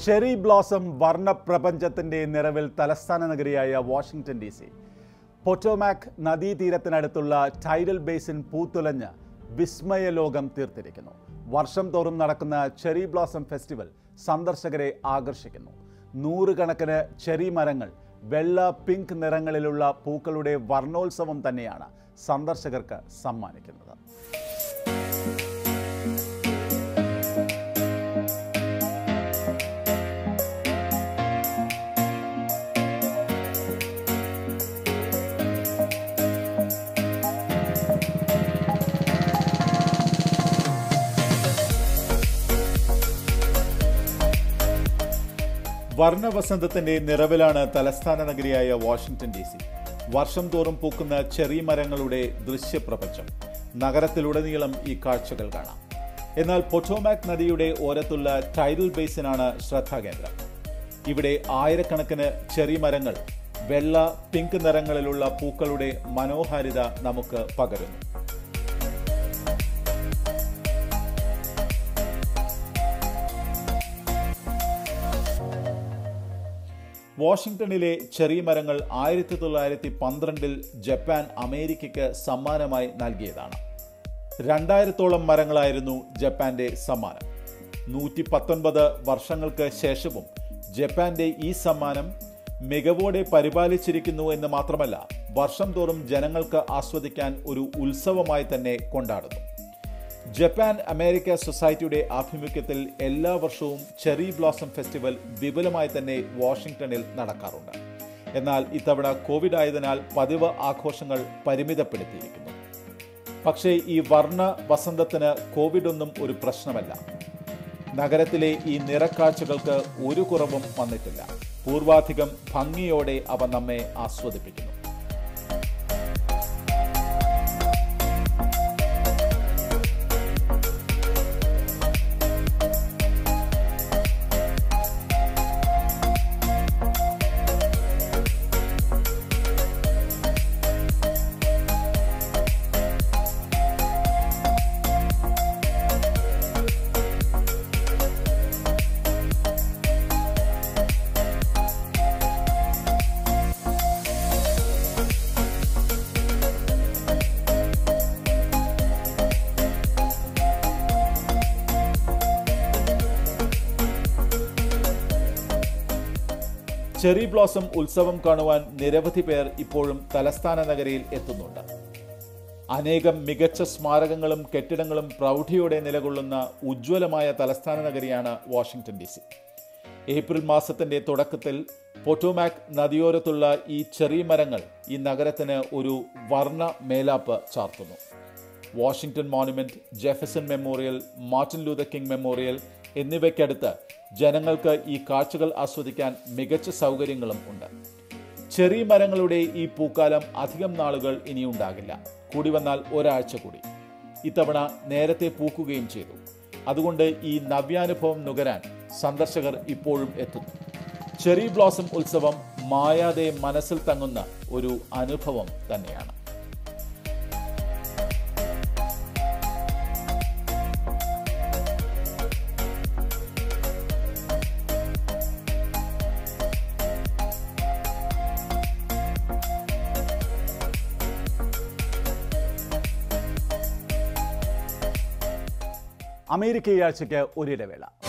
cherry blossom വർണ്ണപ്രപഞ്ചത്തിന്റെ നിറവിൽ തലസ്ഥാന നഗരിയായ വാഷിംഗ്ടൺ ഡി സി പൊറ്റോമാക് നദീതീരത്തിനടുത്തുള്ള ടൈഡൽ ബേസിൻ പൂത്തുലഞ്ഞ് വിസ്മയ ലോകം തീർത്തിരിക്കുന്നു വർഷം തോറും നടക്കുന്ന ചെറി ബ്ലോസം ഫെസ്റ്റിവൽ സന്ദർശകരെ ആകർഷിക്കുന്നു നൂറുകണക്കിന് ചെറി മരങ്ങൾ വെള്ള പിങ്ക് നിറങ്ങളിലുള്ള പൂക്കളുടെ വർണ്ണോത്സവം തന്നെയാണ് സന്ദർശകർക്ക് സമ്മാനിക്കുന്നത് വർണ്ണവസന്തത്തിന്റെ നിറവിലാണ് തലസ്ഥാന നഗരിയായ വാഷിംഗ്ടൺ ഡി സി വർഷം തോറും പൂക്കുന്ന ചെറിയ മരങ്ങളുടെ ദൃശ്യപ്രപഞ്ചം നഗരത്തിലുടനീളം ഈ കാഴ്ചകൾ കാണാം എന്നാൽ പൊട്ടോമാക് നദിയുടെ ഓരത്തുള്ള ടൈഡൽ ബേസിനാണ് ശ്രദ്ധാകേന്ദ്രം ഇവിടെ ആയിരക്കണക്കിന് ചെറിയ മരങ്ങൾ വെള്ള പിങ്ക് നിറങ്ങളിലുള്ള പൂക്കളുടെ മനോഹാരിത നമുക്ക് പകരുന്നു വാഷിംഗ്ടണിലെ ചെറിയ മരങ്ങൾ ആയിരത്തി തൊള്ളായിരത്തി പന്ത്രണ്ടിൽ ജപ്പാൻ അമേരിക്കയ്ക്ക് സമ്മാനമായി നൽകിയതാണ് രണ്ടായിരത്തോളം മരങ്ങളായിരുന്നു ജപ്പാന്റെ സമ്മാനം നൂറ്റി പത്തൊൻപത് വർഷങ്ങൾക്ക് ശേഷവും ജപ്പാന്റെ ഈ സമ്മാനം മികവോടെ പരിപാലിച്ചിരിക്കുന്നു എന്ന് മാത്രമല്ല വർഷം തോറും ജനങ്ങൾക്ക് ആസ്വദിക്കാൻ ഒരു ഉത്സവമായി തന്നെ കൊണ്ടാടുന്നു ജപ്പാൻ അമേരിക്ക സൊസൈറ്റിയുടെ ആഭിമുഖ്യത്തിൽ എല്ലാ വർഷവും ചെറി ബ്ലോസം ഫെസ്റ്റിവൽ വിപുലമായി തന്നെ വാഷിംഗ്ടണിൽ നടക്കാറുണ്ട് എന്നാൽ ഇത്തവണ കോവിഡ് ആയതിനാൽ പതിവ് ആഘോഷങ്ങൾ പരിമിതപ്പെടുത്തിയിരിക്കുന്നു പക്ഷേ ഈ വർണ്ണ വസന്തത്തിന് കോവിഡ് ഒന്നും ഒരു പ്രശ്നമല്ല നഗരത്തിലെ ഈ നിറക്കാഴ്ചകൾക്ക് ഒരു കുറവും വന്നിട്ടില്ല പൂർവാധികം ഭംഗിയോടെ അവ നമ്മെ ആസ്വദിപ്പിക്കുന്നു ചെറി ബ്ലോസം ഉത്സവം കാണുവാൻ നിരവധി പേർ ഇപ്പോഴും തലസ്ഥാന നഗരിയിൽ എത്തുന്നുണ്ട് അനേകം മികച്ച സ്മാരകങ്ങളും കെട്ടിടങ്ങളും പ്രൗഢിയോടെ നിലകൊള്ളുന്ന ഉജ്ജ്വലമായ തലസ്ഥാന നഗരിയാണ് വാഷിംഗ്ടൺ ഡി സി ഏപ്രിൽ മാസത്തിന്റെ തുടക്കത്തിൽ പൊട്ടോമാക് നദിയോരത്തുള്ള ഈ ചെറിയ മരങ്ങൾ ഈ നഗരത്തിന് ഒരു വർണ്ണ മേലാപ്പ് ചാർത്തുന്നു Washington monument Jefferson memorial Martin Luther King memorial എന്നിവയ്ക്കടുത്ത് ജനങ്ങൾക്ക് ഈ കാഴ്ചകൾ ആസ്വദിക്കാൻ മികച്ച സൗകര്യങ്ങളും ഉണ്ട് ചെറിയ മരങ്ങളുടെ ഈ പൂക്കാലം അധികം നാളുകൾ ഇനിയുണ്ടാകില്ല കൂടി വന്നാൽ ഒരാഴ്ച കൂടി ഇത്തവണ നേരത്തെ പൂക്കുകയും ചെയ്തു അതുകൊണ്ട് ഈ നവ്യാനുഭവം നുകരാൻ സന്ദർശകർ ഇപ്പോഴും എത്തുന്നു ചെറി ബ്ലോസം ഉത്സവം മായാതെ മനസ്സിൽ തങ്ങുന്ന ഒരു അനുഭവം തന്നെയാണ് അമേരിക്ക ഈ ആഴ്ചയ്ക്ക് ഒരിടവേള